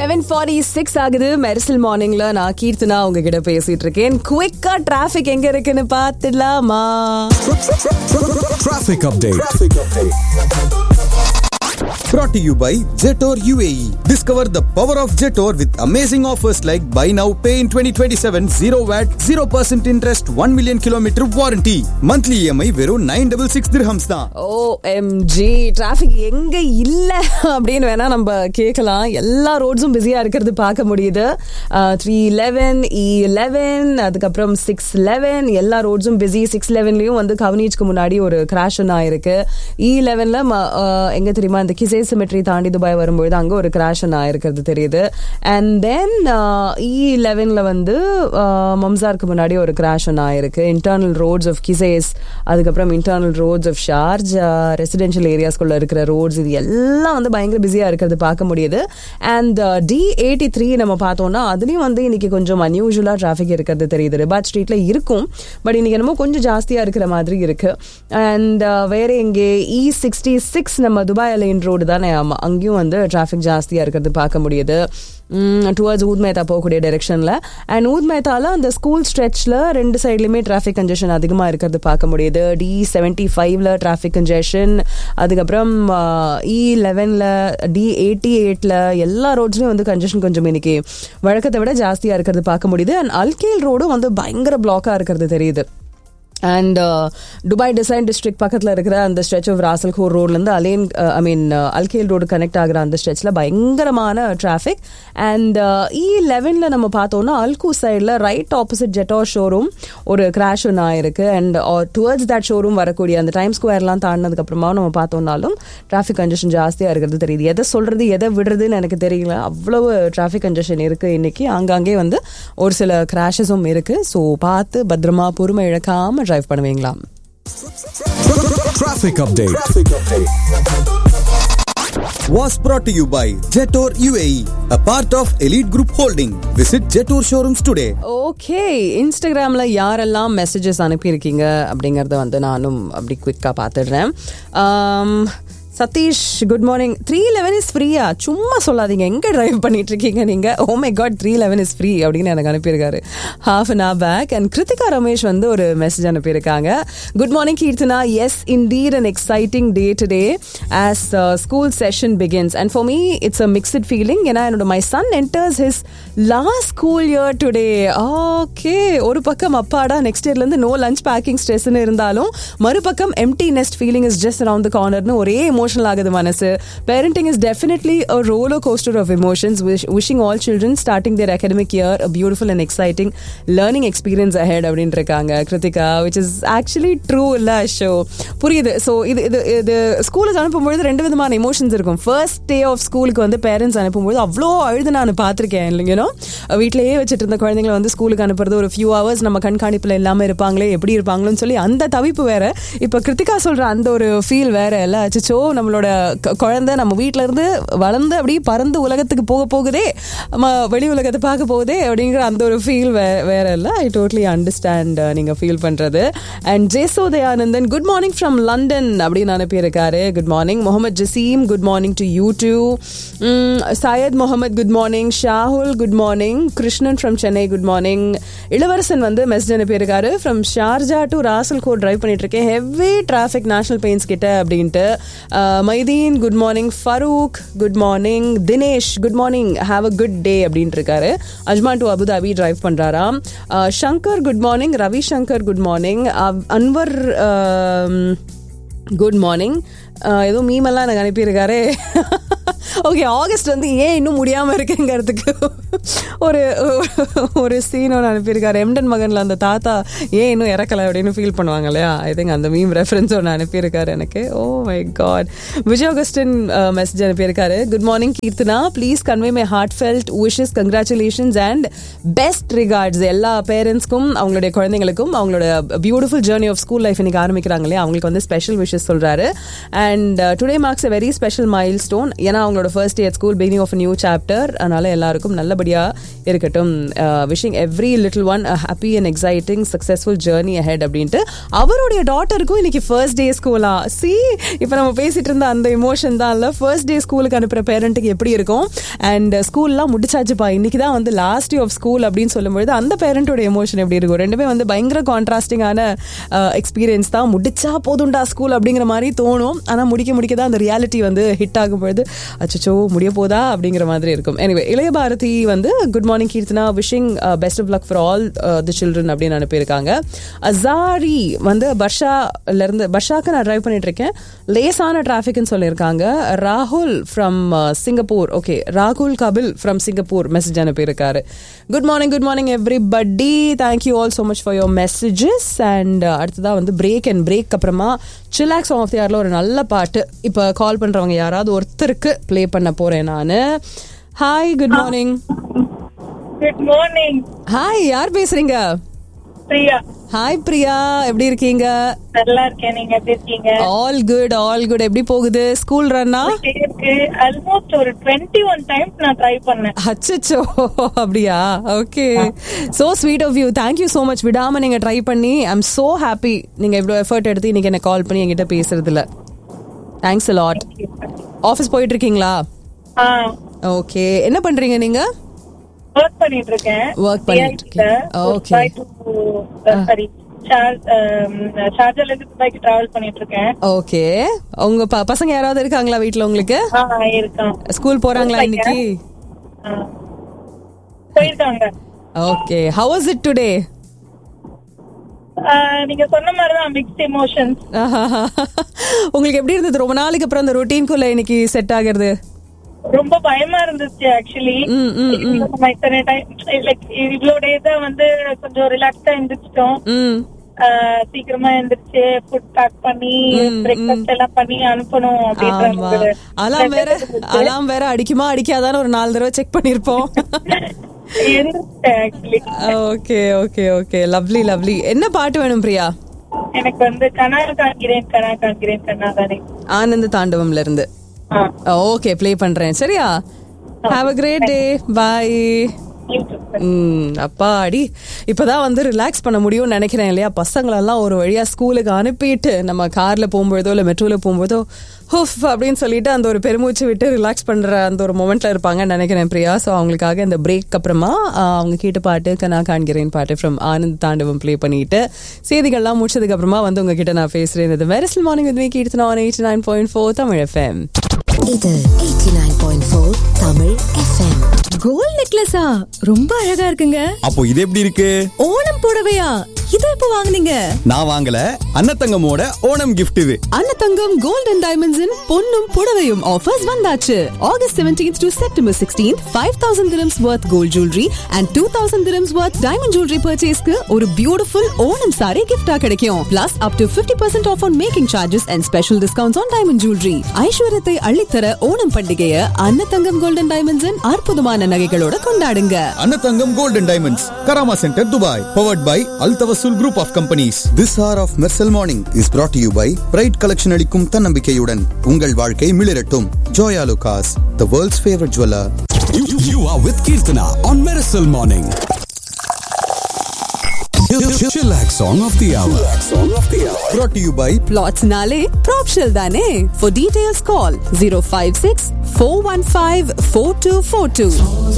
Eleven forty six ஆகுது மெரிசல் மார்னிங்ல நான் கீர்த்தனா உங்ககிட்ட பேசிட்டு இருக்கேன் குவிக்கா டிராபிக் எங்க இருக்குன்னு பாத்துடலாமா Traffic update. Brought to you by Jetor UAE. Discover the power of Jetor with amazing offers like buy now, pay in 2027, 0 VAT, 0% interest, 1 million kilometer warranty. Monthly EMI வெறும் 966 dirhams தான். ஓஎம்ஜி டிராஃபிக் எங்க இல்ல அப்படின்னு வேணா நம்ம கேட்கலாம் எல்லா ரோட்ஸும் பிஸியா இருக்கிறது பார்க்க முடியுது த்ரீ லெவன் இ லெவன் அதுக்கப்புறம் சிக்ஸ் லெவன் எல்லா ரோட்ஸும் பிஸி சிக்ஸ் லெவன்லயும் வந்து கவனிச்சுக்கு முன்னாடி ஒரு கிராஷ் ஒன்று ஆயிருக்கு இ லெவன்ல எங்க தெரியுமா இந்த கிசே சிமெட்ரி தாண்டி துபாய் வரும்பொழுது அங்க ஒரு கிராஷ் ஒன்று ஆயிருக்கிறது தெரியுது அண்ட் தென் இ லெவன்ல வந்து மம்சாருக்கு முன்னாடி ஒரு கிராஷ் ஒன்று ஆயிருக்கு இன்டர்னல் ரோட்ஸ் ஆஃப் கிசேஸ் அதுக்கப்புறம் internal roads of Sharjah residential ஏரியாஸ்குள்ள இருக்கிற ரோட்ஸ் இது எல்லாம் வந்து பயங்கர பிஸியா இருக்கிறது பார்க்க முடியுது அண்ட் டி எயிட்டி த்ரீ நம்ம பார்த்தோம்னா அதுலயும் வந்து இன்னைக்கு கொஞ்சம் அன்யூஷுவலா டிராஃபிக் இருக்கிறது தெரியுது ரிபாட் ஸ்ட்ரீட்ல இருக்கும் பட் இன்னைக்கு என்னமோ கொஞ்சம் ஜாஸ்தியா இருக்கிற மாதிரி இருக்கு அண்ட் வேற எங்கே இ சிக்ஸ்டி சிக்ஸ் நம்ம துபாய் லைன் ரோடு தானே ஆமா அங்கேயும் வந்து டிராஃபிக் ஜாஸ்தியா இருக்கிறது பார்க்க முடியுது டுவர்ட்ஸ் ஊத் மேத்தா போகக்கூடிய டைரெக்ஷனில் அண்ட் ஊத் மேத்தால அந்த ஸ்கூல் ஸ்ட்ரெச்சில் ரெண்டு சைட்லையுமே டிராஃபிக் கன்ஜெஷன் அதிகமாக இருக்கிறது பார்க்க முடியுது டி செவன்ட்டி ஃபைவ்ல டிராஃபிக் கன்ஜெஷன் அதுக்கப்புறம் இ லெவனில் டி எயிட்டி எயிட்டில் எல்லா ரோட்ஸ்லையும் வந்து கன்ஜெஷன் கொஞ்சம் இன்னைக்கு வழக்கத்தை விட ஜாஸ்தியாக இருக்கிறது பார்க்க முடியுது அண்ட் அல்கேல் ரோடும் வந்து பயங்கர பிளாக்காக இருக்கிறது தெரியுது அண்ட் துபாய் டிசைன் டிஸ்ட்ரிக்ட் பக்கத்தில் இருக்கிற அந்த ஸ்ட்ரெச் ஆஃப் ராசல்கோர் ரோட்லேருந்து அலேன் ஐ மீன் அல்கேல் ரோடு கனெக்ட் ஆகிற அந்த ஸ்ட்ரெச்சில் பயங்கரமான டிராஃபிக் அண்ட் இ லெவனில் நம்ம பார்த்தோம்னா அல்கூ சைடில் ரைட் ஆப்போசிட் ஜெட்டோ ஷோரூம் ஒரு கிராஷ் ஒன்று ஆயிருக்கு அண்ட் டுவர்ட்ஸ் தட் ஷோரூம் வரக்கூடிய அந்த டைம் ஸ்கொயர்லாம் தாண்டினதுக்கப்புறமா நம்ம பார்த்தோம்னாலும் டிராஃபிக் கன்ஜெஷன் ஜாஸ்தியாக இருக்கிறது தெரியுது எதை சொல்கிறது எதை விடுறதுன்னு எனக்கு தெரியல அவ்வளவு டிராஃபிக் கன்ஜெஷன் இருக்குது இன்னைக்கு ஆங்காங்கே வந்து ஒரு சில கிராஷஸும் இருக்குது ஸோ பார்த்து பத்திரமா பொறுமை இழக்காமல் டிரைவ் பண்ணுவீங்களா Traffic update. Was brought to you by Jetor UAE, a part of Elite Group Holding. Visit Jetor showrooms today. Okay இன்ஸ்டாகிராமில் யாரெல்லாம் மெசேஜஸ் அனுப்பியிருக்கீங்க அப்படிங்கிறத வந்து நானும் அப்படி குவிக்காக பார்த்துடுறேன் Satish good morning three eleven is ஃப்ரீயா சும்மா சொல்லாதீங்க எங்கே டிரைவ் பண்ணிட்டு இருக்கீங்க நீங்கள் oh my God three eleven is free அப்படின்னு எனக்கு அனுப்பியிருக்காரு half an hour back and Krithika Ramesh வந்து ஒரு மெசேஜ் அனுப்பியிருக்காங்க good morning Keerthana yes indeed an exciting day today as school session begins and for me it's a mixed feeling ஏன்னா என்னோட my son enters his last school year today okay ஒரு பக்கம் அப்பாடா next இயர்லேருந்து no lunch packing ஸ்ட்ரெஸ்ன்னு இருந்தாலும் மறுபக்கம் empty nest feeling is just around the கார்னர்னு ஒரே எமோஷனல் ஆகுது மனசு parenting is definitely a roller coaster of emotions wishing all children starting their academic year a beautiful and exciting learning experience ahead அப்படின்னு இருக்காங்க Krithika which is actually true இல்ல ஷோ புரியுது so இது இது இது ஸ்கூலுக்கு அனுப்பும்பொழுது ரெண்டு விதமான எமோஷன்ஸ் இருக்கும் ஃபர்ஸ்ட் டே ஆஃப் ஸ்கூலுக்கு வந்து பேரண்ட்ஸ் அனுப்பும்போது அவ்வளோ அழுது நான் பார்த்துருக்கேன் இல்லைங்கனோ வீட்டிலேயே வச்சுட்டு இருந்த குழந்தைங்களை வந்து ஸ்கூலுக்கு அனுப்புறது ஒரு ஃபியூ ஹவர்ஸ் நம்ம கண்காணிப்பில் இல்லாமல் இருப்பாங்களே எப்படி இருப்பாங்களோன்னு சொல்லி அந்த தவிப்பு வேற இப்போ கிருத்திகா சொல்ற அந்த ஒரு ஃபீல் வேற இல்ல அச்சோ நம்மளோட குழந்தை நம்ம வீட்டில இருந்து வளர்ந்து அப்படியே பறந்து உலகத்துக்கு போக போகுதே வெளி உலகத்தை பார்க்க போகுதே அப்படிங்கிற அந்த ஒரு ஃபீல் வேற இல்லை ஐ டோட்லி அண்டர்ஸ்டாண்ட் நீங்க ஃபீல் பண்றது அண்ட் ஜேசோ Dayanandan good morning from London அப்படின்னு அனுப்பியிருக்காரு good morning Mohammed Jaseem good morning to you too Syed Mohammed good morning Shahul good morning Krishnan from Chennai good morning Elavarasan வந்து மெசேஜ் அனுப்பியிருக்காரு ஃப்ரம் ஷார்ஜா டு ராசல் கோட் டிரைவ் பண்ணிட்டு இருக்கேன் ஹெவி டிராஃபிக் நேஷனல் பெயின்ஸ் கிட்ட அப்படின்ட்டு Maideen good morning Farooq good morning Dinesh good morning have a good day அப்படின்ட்டு இருக்காரு அஜ்மான் டு அபுதாபி டிரைவ் பண்றாராம் Shankar good morning Ravi Shankar good morning Anwar good morning ஏதோ மீமெல்லாம் எனக்கு அனுப்பியிருக்காரு ஓகே ஆகஸ்ட் வந்து ஏன் இன்னும் முடியாமல் இருக்குங்கிறதுக்கு ஒரு ஒரு சீன் ஒன்று அனுப்பியிருக்காரு எம்டன் மகனில் அந்த தாத்தா ஏன் இன்னும் இறக்கலை அப்படின்னு ஃபீல் பண்ணுவாங்க இல்லையா ஐ திங்க் அந்த மீம் ரெஃபரன்ஸ் ஒன்று அனுப்பியிருக்காரு எனக்கு oh my God Vijay Augustine message அனுப்பியிருக்காரு good morning Keerthana please convey my heartfelt wishes congratulations and best regards எல்லா பேரண்ட்ஸ்க்கும் அவங்களுடைய குழந்தைங்களுக்கும் அவங்களோட beautiful journey of school life இன்னைக்கு ஆரம்பிக்கிறாங்க இல்லையா அவங்களுக்கு வந்து ஸ்பெஷல் விஷஸ் சொல்கிறாரு and today marks a very special milestone ஏன்னா அவங்களோட உங்களோட first day school beginning of new chapter அதனால எல்லாருக்கும் நல்லபடியா இருக்கட்டும் wishing every little one happy and exciting successful journey ahead அப்படின்ட்டு அவருடைய டாட்டருக்கும் இன்னைக்கு ஃபர்ஸ்ட் டே ஸ்கூலா சி இப்போ நம்ம பேசிட்டு இருந்த அந்த இமோஷன் தான் இல்லை ஃபர்ஸ்ட் டே ஸ்கூலுக்கு அனுப்புற பேரண்ட்டுக்கு எப்படி இருக்கும் அண்ட் ஸ்கூல்லாம் முடிச்சாச்சுப்பா இன்னைக்கு தான் வந்து லாஸ்ட் டே ஆஃப் ஸ்கூல் அப்படின்னு சொல்லும்பொழுது அந்த பேரண்டோட எமோஷன் எப்படி இருக்கும் ரெண்டுமே வந்து பயங்கர கான்ட்ராஸ்டிங்கான எக்ஸ்பீரியன்ஸ் தான் முடிச்சா போதும்டா ஸ்கூல் அப்படிங்கிற மாதிரி தோணும் ஆனால் முடிக்க முடிக்க தான் அந்த ரியாலிட்டி வந்து ஹிட் ஆகும் பொழுது அச்சோ முடிய போதா அப்படிங்கிற மாதிரி இருக்கும் எனிவே இளைய பாரதி வந்து good morning Keerthana wishing best of luck for all the children அப்படின்னு அனுப்பியிருக்காங்க அசாரி வந்து பர்ஷால இருந்து பர்ஷாக்கு நான் டிரைவ் பண்ணிட்டு இருக்கேன் லேசான டிராஃபிக்னு சொல்லியிருக்காங்க ராகுல் ஃப்ரம் சிங்கப்பூர் ஓகே ராகுல் கபில் ஃப்ரம் சிங்கப்பூர் மெசேஜ் அனுப்பியிருக்காரு good morning good morning everybody thank you all so much for your messages and அடுத்ததாக வந்து பிரேக் அண்ட் பிரேக் அப்புறமா சில்லாக்ஸ் ஆஃப் தி ஆரில் ஒரு நல்ல பாட்டு இப்போ கால் பண்ணுறவங்க யாராவது ஒருத்தருக்கு ப்ளே பண்ண போகிறேன் நான் hi good morning good morning hi யார் பேசுறீங்க பிரியா ஹாய் பிரியா எப்படி இருக்கீங்க நல்லா இருக்கேன் நீங்க எப்படி இருக்கீங்க ஆல் குட் ஆல் குட் எப்படி போகுது ஸ்கூல் ரன்னா இருக்கு ஆல்மோஸ்ட் ஒரு டுவெண்ட்டி ஒன் டைம்ஸ் நான் ட்ரை பண்ணேன் அச்சச்சோ அப்படியா okay so sweet of you thank you so much விடாம நீங்க ட்ரை பண்ணி ஐ எம் சோ ஹாப்பி நீங்க இவ்வளோ எஃபர்ட் எடுத்து இன்னைக்கு என்ன கால் பண்ணி என்கிட்ட பேசுறதுல தேங்க்ஸ் லாட் ஆஃபீஸ் போயிட்டு இருக்கீங்களா ஆ ஓகே என்ன பண்றீங்க நீங்க ஒர்க் பண்ணிட்டு இருக்கேன் Work பண்ணிட்டு இருக்கீங்க. Okay. சரி ஷார்ஜால இருந்து துபாய்க்கு டிராவல் பண்ணிட்டு இருக்கேன் ஓகே உங்க ப- பசங்க யாராவது இருக்காங்களா வீட்ல உங்களுக்கு ஆ இருக்கான் ஸ்கூல் போறாங்களா இன்னைக்கு ஆ. போயிருக்காங்க okay how was it today ஆ, நீங்க சொன்ன மாதிரிதான் மிக்ஸ்ட் எமோஷன்ஸ் உங்களுக்கு எப்படி இருந்தது ரொம்ப நாளைக்கு அப்புறம் அந்த ரொட்டீன்குள்ள இன்னைக்கு செட் ஆகுறது ரொம்ப பயமா இருந்துச்சு ஆக்சுவலி ம், ம், நம்ம இத்தனை டைம் லைக் இவ்வளோ டேஸா வந்து கொஞ்சம் ரிலாக்ஸா இருந்துச்சிட்டோம் ம் ஆஹ் சீக்கிரமா எந்திரிச்சு ஃபுட் பேக் பண்ணி பிரேக்ஃபாஸ்ட் எல்லாம் பண்ணி அனுப்பணும் அப்படின்ற ஆமா ஒரு அலாம் வேற pressure இருந்துச்சு. அலாம் வேற அடிக்குமா அடிக்காதான்னு ஒரு நாலு தடவை செக் பண்ணிருப்போம் எந்திரிச்சேன் actually. Okay okay okay lovely lovely என்ன பாட்டு வேணும் பிரியா எனக்கு வந்து கனா காண்கிறேன் கனா காண்கிறேன் கண்ணா தானே ஆனந்த தாண்டவம்ல இருந்து ஆ ஓகே ப்ளே பண்றேன் சரியா ஹாவ் அ கிரேட் டே பாய் ம் அப்பாடி இப்பதான் வந்து ரிலாக்ஸ் பண்ண முடியும்னு நினைக்கிறேன் இல்லையா பசங்களெல்லாம் ஒரு வழியா ஸ்கூலுக்கு அனுப்பிட்டு நம்ம கார்ல போகும்போதோ இல்ல மெட்ரோல போகும்போதோ ஹுஃப் அப்படின்னு சொல்லிட்டு அந்த ஒரு பெருமூச்சு விட்டு ரிலாக்ஸ் பண்ற அந்த ஒரு மொமெண்ட்ல இருப்பாங்கன்னு நினைக்கிறேன் பிரியா ஸோ அவங்களுக்காக இந்த பிரேக் அப்புறமா ஆஹ், அவங்க கேட்ட பாட்டு கனா காண்கிறேன் பாட்டு ஃப்ரம் ஆனந்த் தாண்டவம் ப்ளே பண்ணிட்டு செய்திகள்லாம் முடிச்சதுக்கு அப்புறமா வந்து உங்ககிட்ட நான் பேசுறேன் இது வெரஸ்ல் மார்னிங் வித் வீக் எடுத்து நான் eighty nine point four Tamil FM இது 89.4 தமிழ் எஃப்எம் கோல்ட் நெக்லஸா ரொம்ப அழகா இருக்குங்க அப்போ இது எப்படி இருக்கு ஓணம் புடவையா இத எப்ப வாங்குனீங்க நான் வாங்கல அன்னத்தங்கமோட ஓணம் gift இது அன்னதங்கம் கோல்ட் அண்ட் டைமண்ட்ஸின் பொன்னும் புடவையும் ஆஃபர்ஸ் வந்தாச்சு August 17th to September 16th 5000 dirhams worth gold jewelry and 2000 dirhams worth diamond jewelry purchaseக்கு ஒரு பியூட்டிஃபுல் ஓணம் saree gift-ஆ கிடைக்கும் plus up to 50% off on making charges and special discounts on diamond jewelry ஐஸ்வர்யத்தை அள்ளித்தர ஓணம் பண்டிகையை அன்னதங்கம் gold and டைமண்ட்ஸின் அற்புதமான நகைகளோட கொண்டாடுங்க அன்னத்தங்கம் golden diamonds Karama centre Dubai powered by அல்தவசூல் group of companies this hour of Mersal morning is brought to you by bride collection அளிக்கும் தன்னம்பிக்கையுடன் உங்கள் வாழ்க்கை மிளிரட்டும் Joyalukkas the world's favourite jeweller You, you- you are with Kirtana on Miracle Morning. Chillax song of the hour. Song of the hour. brought to you by ಪ್ಲಾಟ್ಸ್ನಾಲೆ ಪ್ರಾಪ್ಶಲ್ ತಾನೆ for details call zero five six four one five four two four to